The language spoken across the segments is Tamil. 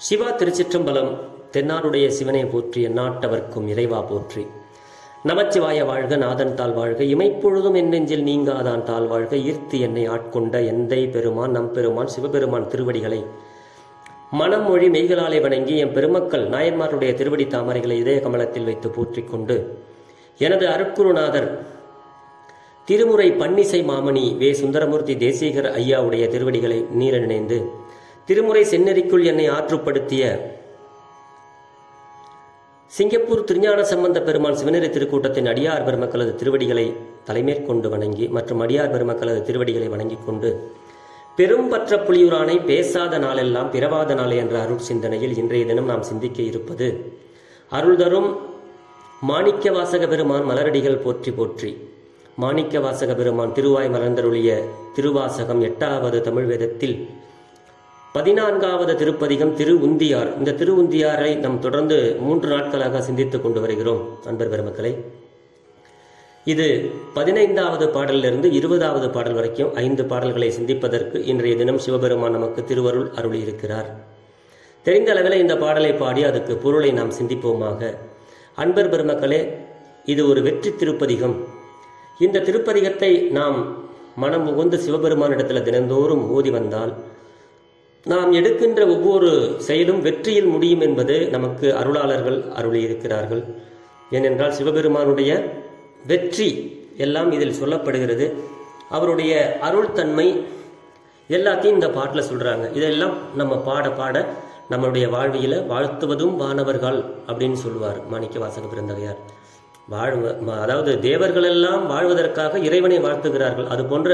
சிவா திருச்சிற்றம்பலம் தென்னாடுடைய சிவனை போற்றி எந்நாட்டவர்க்கும் இறைவா போற்றி நமச்சிவாய வாழ்க நாதன் தாள் வாழ்க இமைப்பொழுதும் என் நெஞ்சில் நீங்காதான் தாள் வாழ்க ஈர்த்து என்னை ஆட்கொண்ட எந்தை பெருமான் நம் பெருமான் சிவபெருமான் திருவடிகளை மனம் மொழி மெய்களாலே வணங்கி என் பெருமக்கள் நாயன்மாருடைய திருவடி தாமரைகளை இதய கமலத்தில் வைத்து போற்றிக் கொண்டு எனது அருட்குருநாதர் திருமுறை பன்னிசை மாமணி வே சுந்தரமூர்த்தி தேசிகர் ஐயாவுடைய திருவடிகளை நீர நினைந்து திருமுறை செந்நெறிக்குள் என்னை ஆற்றுப்படுத்திய சிங்கப்பூர் திருஞான சம்பந்த பெருமான் சிவநெறி திருக்கூட்டத்தின் அடியார் பெருமக்களது திருவடிகளை தலைமேற்கொண்டு வணங்கி மற்றும் அடியார் பெருமக்களது திருவடிகளை வணங்கிக் கொண்டு பெரும்பற்ற புலியூரானை பேசாத நாளெல்லாம் பிறவாத நாள் என்ற அருள் சிந்தனையில் இன்றைய தினம் நாம் சிந்திக்க இருப்பது அருள் தரும் மாணிக்க வாசக பெருமான் மலரடிகள் போற்றி போற்றி மாணிக்க வாசக பெருமான் திருவாய் மலர்ந்தருளிய திருவாசகம் எட்டாவது தமிழ் வேதத்தில் பதினான்காவது திருப்பதிகம் திரு உந்தியார் இந்த திரு உந்தியாரை நாம் தொடர்ந்து மூன்று நாட்களாக சிந்தித்துக் கொண்டு வருகிறோம் அன்பர் பெருமக்களை இது பதினைந்தாவது பாடலிலிருந்து இருபதாவது பாடல் வரைக்கும் ஐந்து பாடல்களை சிந்திப்பதற்கு இன்றைய தினம் சிவபெருமான் நமக்கு திருவருள் அருளியிருக்கிறார் தெரிந்த அளவில் இந்த பாடலை பாடி அதுக்கு பொருளை நாம் சிந்திப்போமாக அன்பர் பெருமக்களே இது ஒரு வெற்றி திருப்பதிகம் இந்த திருப்பதிகத்தை நாம் மனம் உகந்து சிவபெருமானிடத்தில் தினந்தோறும் ஓதி வந்தால் நாம் எடுக்கின்ற ஒவ்வொரு செயலும் வெற்றியில் முடியும் என்பது நமக்கு அருளாளர்கள் அருளியிருக்கிறார்கள் ஏனென்றால் சிவபெருமானுடைய வெற்றி எல்லாம் இதில் சொல்லப்படுகிறது அவருடைய அருள் தன்மை எல்லாத்தையும் இந்த பாட்டில் சொல்கிறாங்க இதெல்லாம் நம்ம பாட பாட நம்மளுடைய வாழ்வியில் வாழ்த்துவதும் வானவர்கள் அப்படின்னு சொல்லுவார் மாணிக்க வாசக பிறந்தகையார் வாழ்வ ம- அதாவது தேவர்கள் எல்லாம் வாழ்வதற்காக இறைவனை வாழ்த்துகிறார்கள் அது போன்ற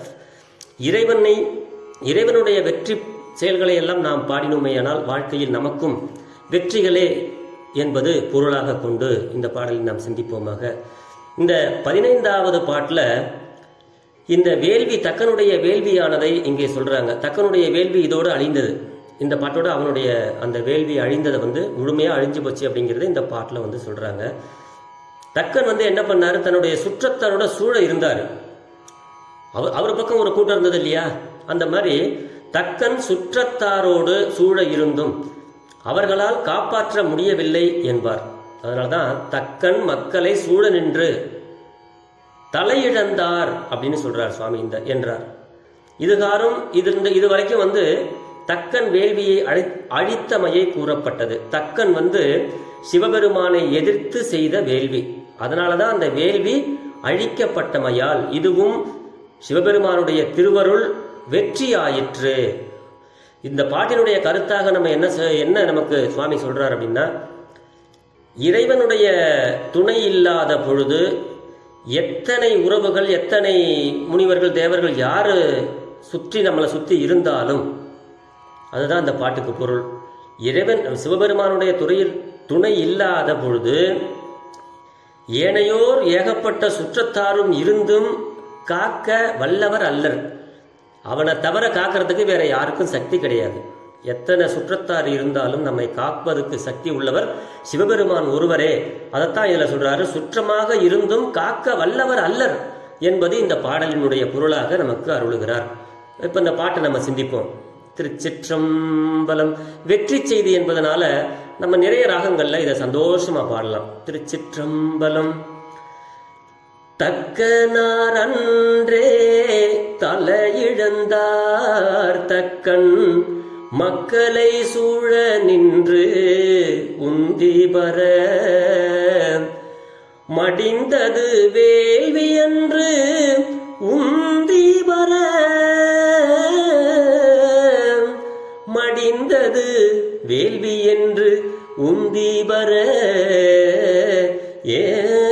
இறைவனை இறைவனுடைய வெற்றி செயல்களை எல்லாம் நாம் பாடினோமேயானால் வாழ்க்கையில் நமக்கும் வெற்றிகளே என்பது பொருளாக கொண்டு இந்த பாடலை நாம் சிந்திப்போமாக இந்த பதினைந்தாவது பாட்டில் இந்த வேள்வி தக்கனுடைய வேள்வியானதை இங்கே சொல்றாங்க தக்கனுடைய வேள்வி இதோடு அழிந்தது இந்த பாட்டோட அவனுடைய அந்த வேள்வி அழிந்ததை வந்து முழுமையாக அழிஞ்சு போச்சு அப்படிங்கிறத இந்த பாட்டில் வந்து சொல்றாங்க தக்கன் வந்து என்ன பண்ணாரு தன்னுடைய சுற்றத்தாரோட சூழ இருந்தார் அவர் அவர் பக்கம் ஒரு கூட்டம் இருந்தது இல்லையா அந்த மாதிரி தக்கன் சுற்றத்தாரோடு சூழ இருந்தும் அவர்களால் காப்பாற்ற முடியவில்லை என்பார் அதனால்தான் தக்கன் மக்களை சூழ நின்று தலையிழந்தார் அப்படின்னு சொல்றார் சுவாமி இந்த என்றார் இதுகாரும் இது இந்த இது வரைக்கும் வந்து தக்கன் வேள்வியை அழி அழித்தமையை கூறப்பட்டது தக்கன் வந்து சிவபெருமானை எதிர்த்து செய்த வேள்வி அதனாலதான் அந்த வேள்வி அழிக்கப்பட்டமையால் இதுவும் சிவபெருமானுடைய திருவருள் வெற்றியாயிற்று இந்த பாட்டினுடைய கருத்தாக நம்ம என்ன செ- என்ன நமக்கு சுவாமி சொல்றார் அப்படின்னா இறைவனுடைய துணை இல்லாத பொழுது எத்தனை உறவுகள் எத்தனை முனிவர்கள் தேவர்கள் யாரு சுற்றி நம்மளை சுற்றி இருந்தாலும் அதுதான் அந்த பாட்டுக்கு பொருள் இறைவன் சிவபெருமானுடைய துறையில் துணை இல்லாத பொழுது ஏனையோர் ஏகப்பட்ட சுற்றத்தாரும் இருந்தும் காக்க வல்லவர் அல்லர் அவனை தவிர காக்கிறதுக்கு வேற யாருக்கும் சக்தி கிடையாது எத்தனை சுற்றத்தார் இருந்தாலும் நம்மை காப்பதற்கு சக்தி உள்ளவர் சிவபெருமான் ஒருவரே அதைத்தான் இதுல சொல்றாரு சுற்றமாக இருந்தும் காக்க வல்லவர் அல்லர் என்பது இந்த பாடலினுடைய பொருளாக நமக்கு அருளுகிறார் இப்ப இந்த பாட்டை நம்ம சிந்திப்போம் திருச்சிற்றம்பலம் வெற்றி செய்தி என்பதனால நம்ம நிறைய ராகங்கள்ல இதை சந்தோஷமா பாடலாம் திருச்சிற்றம்பலம் தக்கனார் அன்றே தலையிழந்தார் தக்கன் மக்களை சூழ நின்று உந்தி வர மடிந்தது வேள்வி என்று உந்தி வர மடிந்தது வேள்வி என்று உந்தி வர ஏ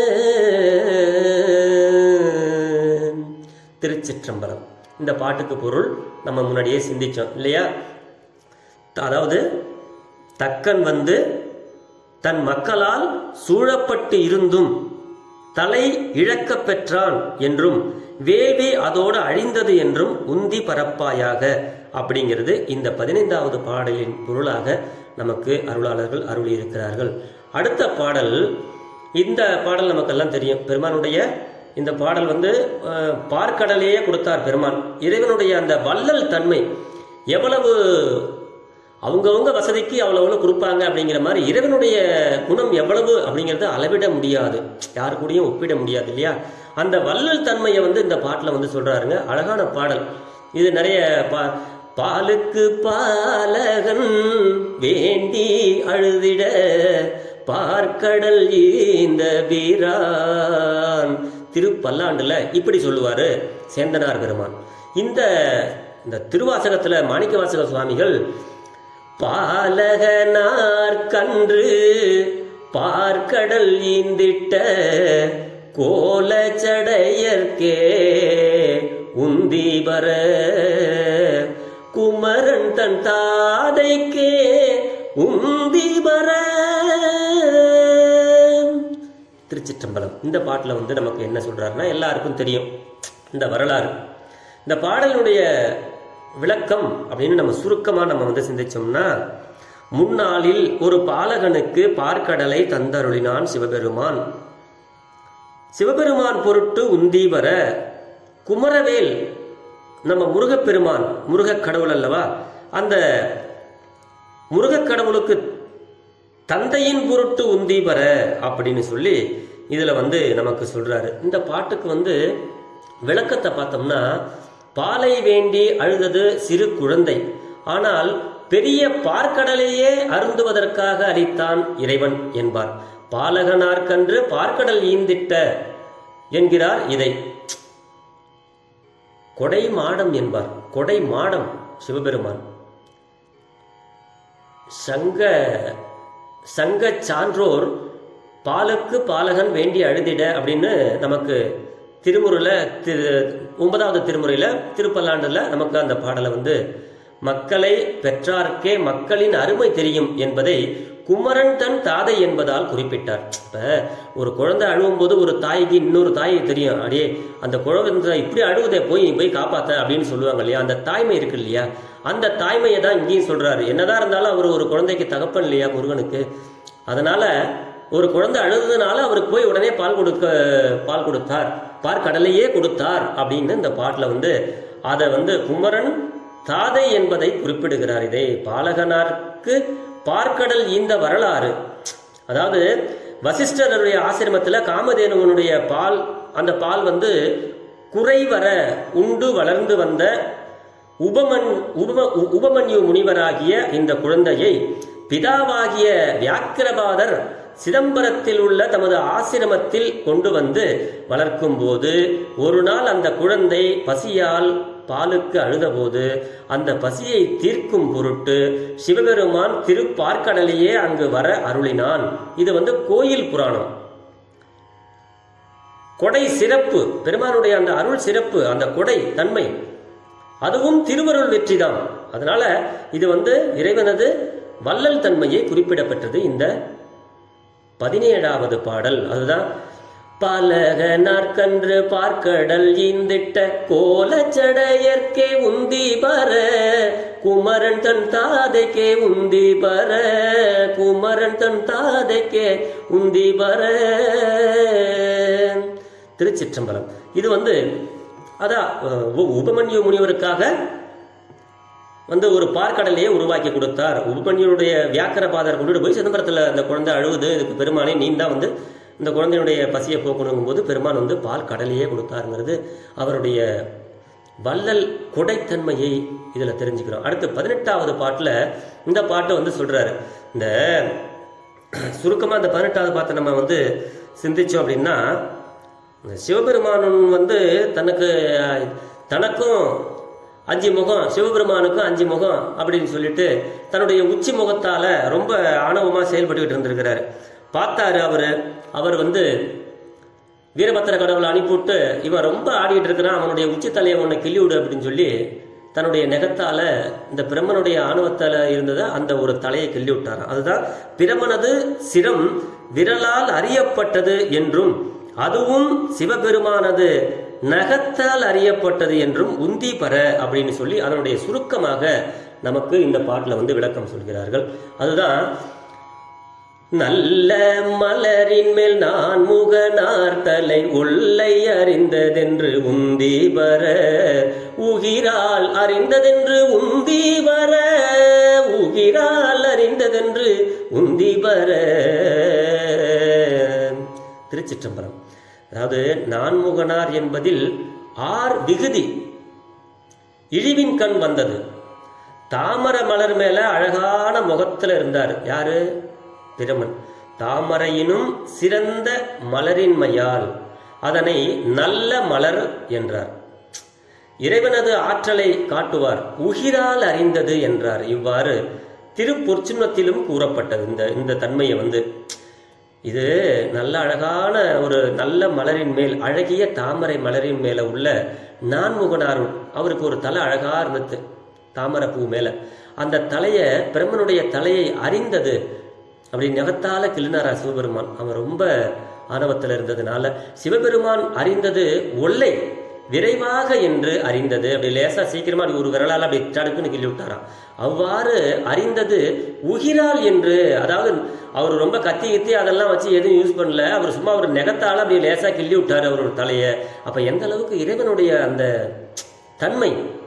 திருச்சிற்றம்பலம் இந்த பாட்டுக்கு பொருள் நம்ம முன்னாடியே சிந்திச்சோம் இல்லையா அதாவது தக்கன் வந்து தன் மக்களால் சூழப்பட்டு இருந்தும் தலை இழக்கப் பெற்றான் என்றும் வேள்வி அதோடு அழிந்தது என்றும் உந்தி பரப்பாயாக அப்படிங்கிறது இந்த பதினைந்தாவது பாடலின் பொருளாக நமக்கு அருளாளர்கள் அருளியிருக்கிறார்கள் அடுத்த பாடல் இந்த பாடல் நமக்கெல்லாம் தெரியும் பெருமானுடைய இந்த பாடல் வந்து அஹ், பார்க்கடலையே கொடுத்தார் பெருமான் இறைவனுடைய அந்த வள்ளல் தன்மை எவ்வளவு அவங்கவங்க வசதிக்கு அவ்வளோ அவ்வளோ கொடுப்பாங்க அப்படிங்கிற மாதிரி இறைவனுடைய குணம் எவ்வளவு அப்படிங்கிறத அளவிட முடியாது யாரு கூடயும் ஒப்பிட முடியாது இல்லையா அந்த வள்ளல் தன்மையை வந்து இந்த பாட்டில் வந்து சொல்றாருங்க அழகான பாடல் இது நிறைய பா பாலுக்கு பாலகன் வேண்டி அழுதிட பார்க்கடல் இந்த வீரான் திருப்பல்லாண்டுல இப்படி சொல்லுவாரு சேந்தனார் பெருமான் இந்த இந்த திருவாசகத்துல மாணிக்கவாசக சுவாமிகள் பாலகனார் கன்று பார்க்கடல் ஈந்திட்ட கோலச்சடையர்க்கே உந்தி வர குமரன் தன் தாதைக்கே உந்தி வர திருச்சிற்றம்பலம் இந்த பாட்டில் வந்து நமக்கு என்ன சொல்றாருன்னா எல்லாருக்கும் தெரியும் இந்த வரலாறு இந்த பாடலுடைய விளக்கம் அப்படின்னு நம்ம சுருக்கமாக நம்ம வந்து சிந்திச்சோம்னா முன்னாளில் ஒரு பாலகனுக்கு பார்க்கடலை தந்தருளினான் சிவபெருமான் சிவபெருமான் பொருட்டு உந்தி வர குமரவேல் நம்ம முருகப்பெருமான் முருகக் கடவுள் அல்லவா அந்த முருகக் கடவுளுக்கு தந்தையின் பொருட்டு உந்தி வர அப்படின்னு சொல்லி இதுல வந்து நமக்கு சொல்றாரு இந்த பாட்டுக்கு வந்து விளக்கத்தை பார்த்தோம்னா பாலை வேண்டி அழுதது சிறு குழந்தை ஆனால் பெரிய பார்க்கடலையே அருந்துவதற்காக அளித்தான் இறைவன் என்பார் பாலகனார்கன்று பார்க்கடல் ஈந்திட்ட என்கிறார் இதை கொடை மாடம் என்பார் கொடை மாடம் சிவபெருமான் சங்க சங்க சான்றோர் பாலுக்கு பாலகன் வேண்டி அழுதிட அப்படின்னு நமக்கு திருமுறையில திரு ஒன்பதாவது திருமுறையில திருப்பல்லாண்டுல நமக்கு அந்த பாடலை வந்து மக்களை பெற்றார்க்கே மக்களின் அருமை தெரியும் என்பதை குமரன் தன் தாதை என்பதால் குறிப்பிட்டார் இப்ப ஒரு குழந்தை அழுவும் போது ஒரு தாய்க்கு இன்னொரு தாயை தெரியும் அடியே அந்த குழந்தை இப்படி அழுவதை போய் நீ போய் காப்பாத்த அப்படின்னு சொல்லுவாங்க இல்லையா அந்த தாய்மை இருக்கு இல்லையா அந்த தாய்மையை தான் இங்கேயும் சொல்றாரு என்னதான் இருந்தாலும் அவர் ஒரு குழந்தைக்கு தகப்பன் இல்லையா முருகனுக்கு அதனால ஒரு குழந்தை அழுதுனால அவருக்கு போய் உடனே பால் கொடுக்க பால் கொடுத்தார் பால் கடலையே கொடுத்தார் அப்படின்னு இந்த பாட்டில் வந்து அதை வந்து குமரன் தாதை என்பதை குறிப்பிடுகிறார் இதை பாலகனாருக்கு பார்க்கடல் இந்த வரலாறு அதாவது வசிஷ்டருடைய ஆசிரமத்துல காமதேனுவனுடைய பால் அந்த பால் வந்து குறைவர உண்டு வளர்ந்து வந்த உபமன் உபம உ- உபமன்யு முனிவராகிய இந்த குழந்தையை பிதாவாகிய வியாக்கிரபாதர் சிதம்பரத்தில் உள்ள தமது ஆசிரமத்தில் கொண்டு வந்து வளர்க்கும் போது ஒரு நாள் அந்த குழந்தை பசியால் பாலுக்கு அழுதபோது அந்த பசியை தீர்க்கும் பொருட்டு சிவபெருமான் திருப்பார்க்கடலையே அங்கு வர அருளினான் இது வந்து கோயில் புராணம் கொடை சிறப்பு பெருமானுடைய அந்த அருள் சிறப்பு அந்த கொடை தன்மை அதுவும் திருவருள் வெற்றிதான் அதனால இது வந்து இறைவனது வள்ளல் தன்மையை குறிப்பிடப்பட்டது இந்த பதினேழாவது பாடல் அதுதான் பலக நாற்கன்று பார்க்கடல் ஈந்திட்ட கோலச்சடையர்க்கே உந்தி பர குமரன் தன் தாதைக்கே உந்தி பர குமரன் தன் தாதைக்கே உந்தி பர திருச்சிற்றம்பலம் இது வந்து அதான் அஹ், உ- உபமன்யு முனிவருக்காக வந்து ஒரு பார்க்கடலையே உருவாக்கி கொடுத்தார் உபமன்யுடைய வியாக்கரபாதர் கொண்டுட்டு போய் சிதம்பரத்தில் அந்த குழந்தை அழுவுது இதுக்கு பெருமானே நீ தான் வந்து இந்த குழந்தையுடைய பசியை போக்கணுங்கும் போது பெருமான் வந்து பால் கடலையே கொடுத்தாருங்கிறது அவருடைய வள்ளல் கொடைத்தன்மையை இதில் தெரிஞ்சுக்கிறோம் அடுத்து பதினெட்டாவது பாட்டில் இந்த பாட்டை வந்து சொல்றாரு இந்த சுருக்கமாக இந்த பதினெட்டாவது பாட்டை நம்ம வந்து சிந்திச்சோம் அப்படின்னா இந்த சிவபெருமானன் வந்து தனக்கு அஹ், தனக்கும் அஞ்சு முகம் சிவபெருமானுக்கும் அஞ்சு முகம் அப்படின்னு சொல்லிட்டு தன்னுடைய உச்சி முகத்தால ரொம்ப ஆணவமாக செயல்பட்டுக்கிட்டு இருந்திருக்கிறாரு பார்த்தாரு அவரு அவர் வந்து வீரபத்திர கடவுளை அனுப்பிவிட்டு இவன் ரொம்ப ஆடிட்டு இருக்கிறான் அவனுடைய உச்சி தலையை உன்னை கிள்ளி விடு அப்படின்னு சொல்லி தன்னுடைய நெகத்தால இந்த பிரம்மனுடைய ஆணவத்தால இருந்ததை அந்த ஒரு தலையை கிள்ளி விட்டாராம் அதுதான் பிரமனது சிரம் விரலால் அறியப்பட்டது என்றும் அதுவும் சிவபெருமானது நகத்தால் அறியப்பட்டது என்றும் உந்தி பர அப்படின்னு சொல்லி அதனுடைய சுருக்கமாக நமக்கு இந்த பாட்டில் வந்து விளக்கம் சொல்கிறார்கள் அதுதான் நல்ல மலரின் மேல் நான் முகனார் தலை உள்ளை அறிந்ததென்று உந்தி வர உகிரால் அறிந்ததென்று உந்தி வர உகிரால் அறிந்ததென்று உந்தி வர திருச்சிற்றம்பலம் அதாவது நான்முகனார் என்பதில் ஆர் விகுதி இழிவின் கண் வந்தது தாமர மலர் மேல அழகான முகத்துல இருந்தார் யாரு பிரமன் தாமரையினும் சிறந்த மலரின்மையால் அதனை நல்ல மலர் என்றார் இறைவனது ஆற்றலை காட்டுவார் உகிரால் அறிந்தது என்றார் இவ்வாறு திருப்பொற்சின்னத்திலும் கூறப்பட்டது இந்த இந்த தன்மையை வந்து இது நல்ல அழகான ஒரு நல்ல மலரின் மேல் அழகிய தாமரை மலரின் மேல உள்ள நான்முகனார் அவருக்கு ஒரு தலை அழகா இருந்தது தாமரை பூ மேல அந்த தலையை பிரம்மனுடைய தலையை அறிந்தது அப்படி நெகத்தால கிளினாரா சிவபெருமான் அவன் ரொம்ப ஆணவத்தில் இருந்ததுனால சிவபெருமான் அறிந்தது ஒல்லை விரைவாக என்று அறிந்தது அப்படி லேசா சீக்கிரமா அப்படி ஒரு விரலால் அப்படி தடுக்குன்னு கிள்ளி விட்டாராம் அவ்வாறு அறிந்தது உகிரால் என்று அதாவது அவர் ரொம்ப கத்தி கித்தி அதெல்லாம் வச்சு எதுவும் யூஸ் பண்ணல அவர் சும்மா ஒரு நெகத்தால அப்படி லேசா கிள்ளி விட்டாரு அவரோட தலையை அப்ப எந்த அளவுக்கு இறைவனுடைய அந்த தன்மை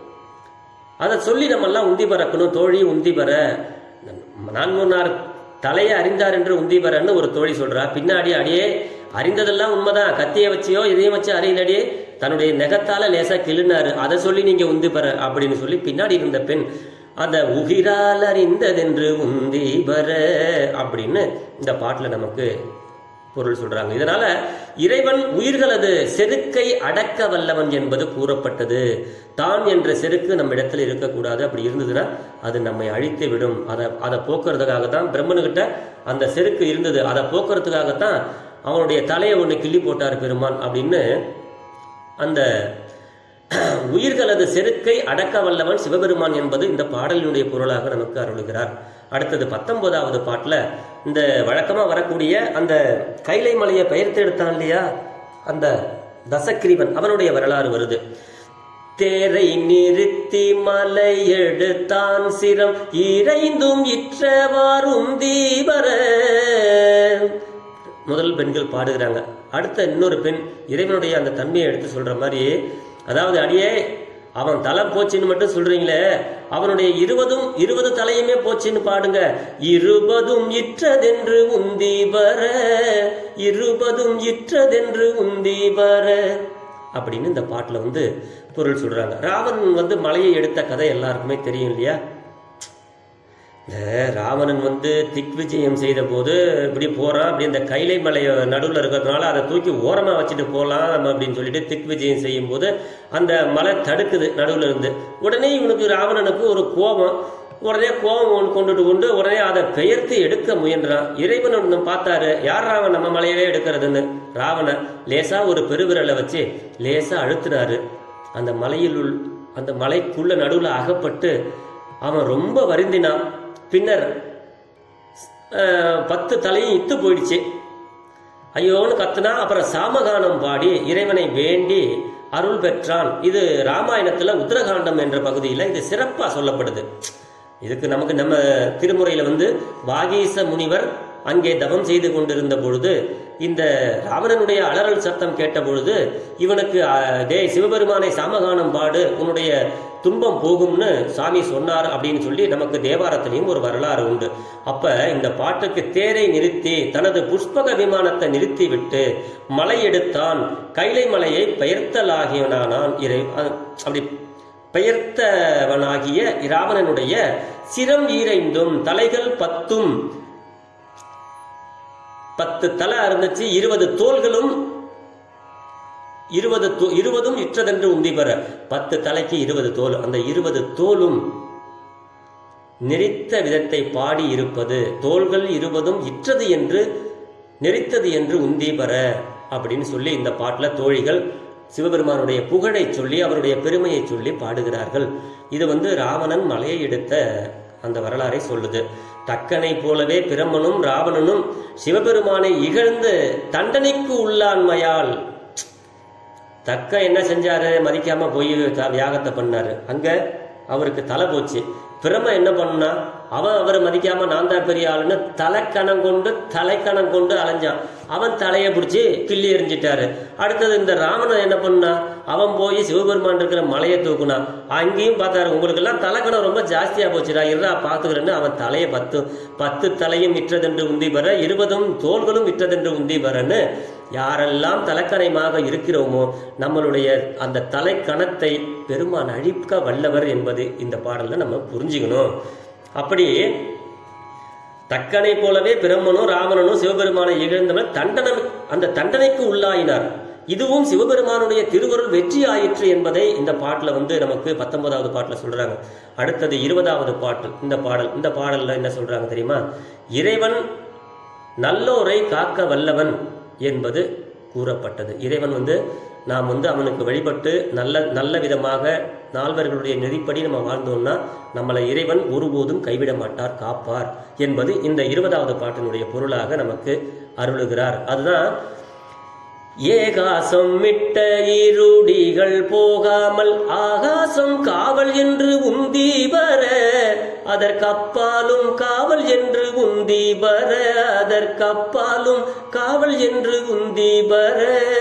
அதை சொல்லி நம்ம எல்லாம் உந்தி பறக்கணும் தோழி உந்தி பெற நான்முன்னார் தலையை அறிந்தார் என்று உந்தி பெறன்னு ஒரு தோழி சொல்றா பின்னாடி அடியே அறிந்ததெல்லாம் உண்மைதான் கத்தியை வச்சியோ இதையும் வச்சு அறியலடியே தன்னுடைய நெகத்தால லேசா கிள்ளினாரு அதை சொல்லி நீங்க உந்தி பெற அப்படின்னு சொல்லி பின்னாடி இருந்த பெண் அந்த உகிரால் அறிந்ததென்று உந்தி பெற அப்படின்னு இந்த பாட்டுல நமக்கு பொருள் சொல்றாங்க இதனால இறைவன் உயிர்களது செருக்கை அடக்க வல்லவன் என்பது கூறப்பட்டது தான் என்ற செருக்கு நம்ம இடத்துல இருக்கக்கூடாது அப்படி இருந்ததுன்னா அது நம்மை அழித்து விடும் அதை அதை போக்குறதுக்காக தான் பிரம்மனுக்கிட்ட அந்த செருக்கு இருந்தது அதை போக்குறதுக்காகத்தான் அவனுடைய தலையை ஒன்று கிள்ளி போட்டார் பெருமான் அப்படின்னு அந்த உயிர்களது செருக்கை அடக்க வல்லவன் சிவபெருமான் என்பது இந்த பாடலினுடைய பொருளாக நமக்கு அருளுகிறார் அடுத்தது பத்தொன்பதாவது பாட்டுல இந்த வழக்கமா வரக்கூடிய அந்த கைலை மலையை பெயர்த்து எடுத்தான் இல்லையா அந்த தசக்கிரீவன் அவனுடைய வரலாறு வருது தேரை நிறுத்தி மலை எடுத்தான் சிரம் இறைந்தும் இற்றவாறும் தீபர முதல் பெண்கள் பாடுகிறாங்க அடுத்த இன்னொரு பெண் இறைவனுடைய அந்த தன்மையை எடுத்து சொல்ற மாதிரி அதாவது அடியே அவன் தலை போச்சுன்னு மட்டும் சொல்றீங்களே அவனுடைய இருபதும் இருபது தலையுமே போச்சுன்னு பாடுங்க இருபதும் இற்றதென்று உந்தி வர இருபதும் இற்றதென்று உந்தி வர அப்படின்னு இந்த பாட்டுல வந்து பொருள் சொல்றாங்க ராவணன் வந்து மலையை எடுத்த கதை எல்லாருக்குமே தெரியும் இல்லையா இந்த ராவணன் வந்து திக் விஜயம் செய்த போது இப்படி போறான் அப்படி இந்த கைலை மலை நடுவில் இருக்கிறதுனால அதை தூக்கி ஓரமா வச்சுட்டு போகலாம் நம்ம அப்படின்னு சொல்லிட்டு திக் விஜயம் செய்யும் போது அந்த மலை தடுக்குது நடுவில் இருந்து உடனே இவனுக்கு ராவணனுக்கு ஒரு கோபம் உடனே கோபம் ஒன்று கொண்டுட்டு கொண்டு உடனே அதை பெயர்த்து எடுக்க முயன்றான் இறைவன் ஒன்று பார்த்தாரு யார் ராவன் நம்ம மலையவே எடுக்கிறதுன்னு ராவணன் லேசா ஒரு பெருவிரலை வச்சு லேசா அழுத்தினாரு அந்த மலையில் உள் அந்த மலைக்குள்ள நடுவில் அகப்பட்டு அவன் ரொம்ப வருந்தினான் பின்னர் அஹ், பத்து தலையும் இத்து போயிடுச்சு ஐயோன்னு கத்துனா அப்புறம் சாமகானம் பாடி இறைவனை வேண்டி அருள் பெற்றான் இது ராமாயணத்துல உத்தரகாண்டம் என்ற பகுதியில் இது சிறப்பா சொல்லப்படுது இதுக்கு நமக்கு நம்ம திருமுறையில வந்து வாகீச முனிவர் அங்கே தவம் செய்து கொண்டிருந்த பொழுது இந்த ராவணனுடைய அலறல் சத்தம் கேட்ட பொழுது இவனுக்கு அஹ், டேய் சிவபெருமானை சாமகானம் பாடு உன்னுடைய துன்பம் போகும்னு சாமி சொன்னார் அப்படின்னு சொல்லி நமக்கு தேவாரத்திலையும் ஒரு வரலாறு உண்டு அப்ப இந்த பாட்டுக்கு தேரை நிறுத்தி தனது புஷ்பக விமானத்தை நிறுத்தி விட்டு மலை எடுத்தான் கைலை மலையை பெயர்த்தலாகியவனானான் இறை அ- அப்படி பெயர்த்தவனாகிய இராவணனுடைய சிரம் ஈரைந்தும் தலைகள் பத்தும் பத்து தலை இருந்துச்சு இருபது தோள்களும் இருபது தோ- இருபதும் இற்றதென்று உந்தி பெற பத்து தலைக்கு இருபது தோல் அந்த இருபது தோலும் நெறித்த விதத்தை பாடி இருப்பது தோள்கள் இருபதும் இற்றது என்று நெறித்தது என்று உந்தி பெற அப்படின்னு சொல்லி இந்த பாட்டுல தோழிகள் சிவபெருமானுடைய புகழை சொல்லி அவருடைய பெருமையை சொல்லி பாடுகிறார்கள் இது வந்து ராவணன் மலையை எடுத்த அந்த வரலாறை சொல்லுது தக்கனை போலவே பிரம்மனும் ராவணனும் சிவபெருமானை இகழ்ந்து தண்டனைக்கு உள்ளாண்மையால் தக்க என்ன செஞ்சாரு மதிக்காம போய் த- யாகத்தை பண்ணாரு அங்க அவருக்கு தலை போச்சு பிரம என்ன பண்ணா அவன் அவரை மதிக்காம நான் தான் பெரிய ஆளுன்னு தலைக்கணம் கொண்டு தலைக்கணம் கொண்டு அலைஞ்சான் அவன் தலையை பிடிச்சி கிள்ளி எறிஞ்சிட்டாரு அடுத்தது இந்த ராமனை என்ன பண்ணா அவன் போய் சிவபெருமான் இருக்கிற மலையை தூக்குனான் அங்கேயும் பார்த்தாரு உங்களுக்கு எல்லாம் தலைக்கணம் ரொம்ப ஜாஸ்தியா போச்சுடா இருடா பாத்துக்கிறேன்னு அவன் தலையை பத்து பத்து தலையும் விற்றதென்று உந்தி பெற இருபதும் தோள்களும் விற்றதென்று உந்தி பெறன்னு யாரெல்லாம் தலைக்கணமாக இருக்கிறோமோ நம்மளுடைய அந்த தலைக்கணத்தை பெருமான் அழிக்க வல்லவர் என்பது இந்த பாடல்ல நம்ம புரிஞ்சுக்கணும் அப்படி தக்கனை போலவே பிரம்மனும் ராவணனும் சிவபெருமானை இகழ்ந்தனர் தண்டனை அந்த தண்டனைக்கு உள்ளாயினார் இதுவும் சிவபெருமானுடைய திருவருள் வெற்றி ஆயிற்று என்பதை இந்த பாட்டுல வந்து நமக்கு பத்தொன்பதாவது பாட்டுல சொல்றாங்க அடுத்தது இருபதாவது பாட்டு இந்த பாடல் இந்த பாடல்ல என்ன சொல்றாங்க தெரியுமா இறைவன் நல்லோரை காக்க வல்லவன் என்பது கூறப்பட்டது இறைவன் வந்து நாம் வந்து அவனுக்கு வழிபட்டு நல்ல நல்ல விதமாக நால்வர்களுடைய நெறிப்படி நம்ம வாழ்ந்தோம்னா நம்மளை இறைவன் ஒருபோதும் கைவிட மாட்டார் காப்பார் என்பது இந்த இருபதாவது பாட்டினுடைய பொருளாக நமக்கு அருளுகிறார் அதுதான் ஏகாசம் மிட்ட இருடிகள் போகாமல் ஆகாசம் காவல் என்று உந்தி வர அதற்கப்பாலும் காவல் என்று உந்தி வர அதற்கப்பாலும் காவல் என்று உந்தி வர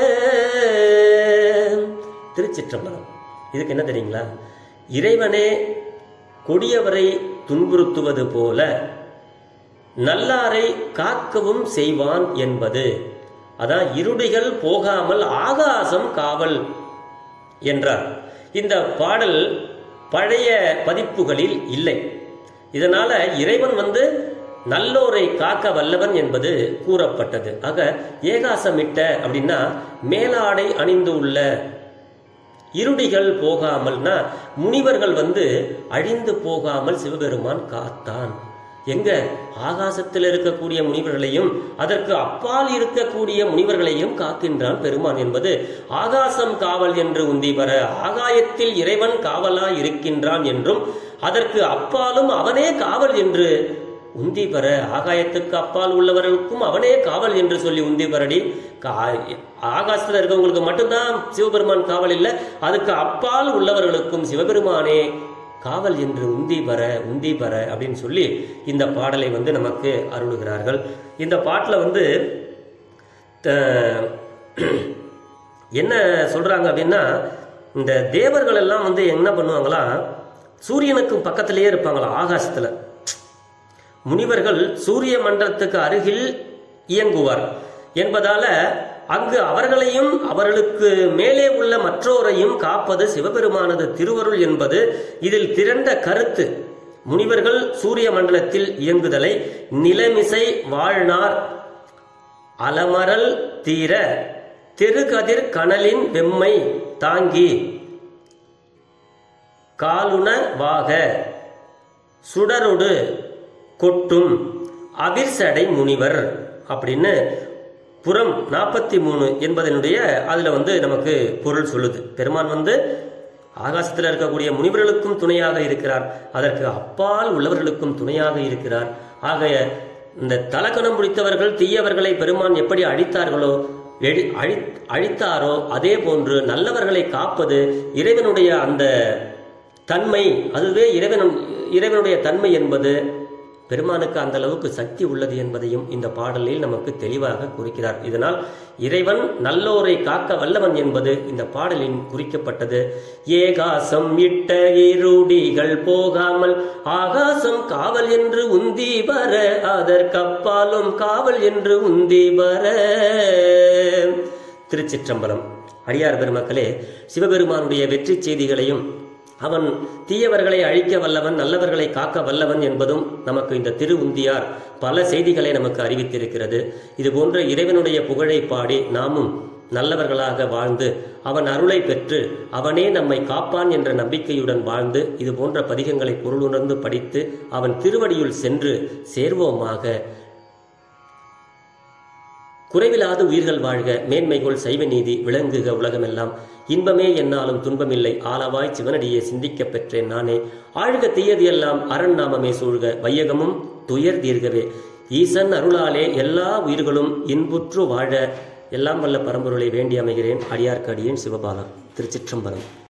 திருச்சிற்றம்பலம் இதுக்கு என்ன தெரியுங்களா இறைவனே கொடியவரை துன்புறுத்துவது போல நல்லாரை காக்கவும் செய்வான் என்பது அதான் இருடிகள் போகாமல் ஆகாசம் காவல் என்றார் இந்த பாடல் பழைய பதிப்புகளில் இல்லை இதனால இறைவன் வந்து நல்லோரை காக்க வல்லவன் என்பது கூறப்பட்டது ஆக ஏகாசமிட்ட அப்படின்னா மேலாடை அணிந்து உள்ள இருடிகள் போகாமல்னா முனிவர்கள் வந்து அழிந்து போகாமல் சிவபெருமான் காத்தான் எங்க ஆகாசத்தில் இருக்கக்கூடிய முனிவர்களையும் அதற்கு அப்பால் இருக்கக்கூடிய முனிவர்களையும் காக்கின்றான் பெருமான் என்பது ஆகாசம் காவல் என்று உந்தி வர ஆகாயத்தில் இறைவன் காவலா இருக்கின்றான் என்றும் அதற்கு அப்பாலும் அவனே காவல் என்று உந்தி பெற ஆகாயத்துக்கு அப்பால் உள்ளவர்களுக்கும் அவனே காவல் என்று சொல்லி உந்தி பெறடி ஆகாசத்தில் இருக்கவங்களுக்கு மட்டும்தான் சிவபெருமான் காவல் இல்லை அதுக்கு அப்பால் உள்ளவர்களுக்கும் சிவபெருமானே காவல் என்று உந்தி பெற உந்தி பெற அப்படின்னு சொல்லி இந்த பாடலை வந்து நமக்கு அருளுகிறார்கள் இந்த பாட்டில் வந்து த- என்ன சொல்றாங்க அப்படின்னா இந்த தேவர்கள் எல்லாம் வந்து என்ன பண்ணுவாங்களா சூரியனுக்கு பக்கத்திலேயே இருப்பாங்களா ஆகாசத்துல முனிவர்கள் சூரிய மண்டலத்துக்கு அருகில் இயங்குவார் என்பதால அங்கு அவர்களையும் அவர்களுக்கு மேலே உள்ள மற்றோரையும் காப்பது சிவபெருமானது திருவருள் என்பது இதில் திரண்ட கருத்து முனிவர்கள் சூரிய மண்டலத்தில் இயங்குதலை நிலமிசை வாழ்நார் அலமரல் தீர தெருகதிர் கனலின் வெம்மை தாங்கி காலுண வாக சுடரொடு கொட்டும் அவிர்சடை முனிவர் அப்படின்னு புறம் நாற்பத்தி மூணு என்பதனுடைய அதுல வந்து நமக்கு பொருள் சொல்லுது பெருமான் வந்து ஆகாசத்தில் இருக்கக்கூடிய முனிவர்களுக்கும் துணையாக இருக்கிறார் அதற்கு அப்பால் உள்ளவர்களுக்கும் துணையாக இருக்கிறார் ஆகைய இந்த தலக்கணம் முடித்தவர்கள் தீயவர்களை பெருமான் எப்படி அழித்தார்களோ எடி- அழி அழித்தாரோ அதே போன்று நல்லவர்களை காப்பது இறைவனுடைய அந்த தன்மை அதுவே இறைவன் இறைவனுடைய தன்மை என்பது பெருமானுக்கு அந்த அளவுக்கு சக்தி உள்ளது என்பதையும் இந்த பாடலில் நமக்கு தெளிவாக குறிக்கிறார் இதனால் இறைவன் நல்லோரை காக்க வல்லவன் என்பது இந்த பாடலின் குறிக்கப்பட்டது ஏகாசம் இட்ட இருடிகள் போகாமல் ஆகாசம் காவல் என்று உந்தி வர அதற்கப்பாலும் காவல் என்று உந்தி வர திருச்சிற்றம்பலம் அடியார் பெருமக்களே சிவபெருமானுடைய வெற்றி செய்திகளையும் அவன் தீயவர்களை அழிக்க வல்லவன் நல்லவர்களை காக்க வல்லவன் என்பதும் நமக்கு இந்த திரு உந்தியார் பல செய்திகளை நமக்கு அறிவித்திருக்கிறது இது போன்ற இறைவனுடைய புகழை பாடி நாமும் நல்லவர்களாக வாழ்ந்து அவன் அருளை பெற்று அவனே நம்மை காப்பான் என்ற நம்பிக்கையுடன் வாழ்ந்து இது போன்ற பதிகங்களை பொருளுணர்ந்து படித்து அவன் திருவடியுள் சென்று சேர்வோமாக குறைவிலாது உயிர்கள் வாழ்க மேன்மைகொள் சைவ நீதி விளங்குக உலகமெல்லாம் இன்பமே என்னாலும் துன்பமில்லை ஆளவாய் சிவனடியே சிந்திக்கப் பெற்றேன் நானே ஆழ்க தீயது எல்லாம் அரண் நாமமே சூழ்க வையகமும் துயர் தீர்கவே ஈசன் அருளாலே எல்லா உயிர்களும் இன்புற்று வாழ எல்லாம் வல்ல பரம்பொருளை வேண்டி அமைகிறேன் அடியார்க்கடியேன் சிவபாலா திருச்சிற்றம்பலம்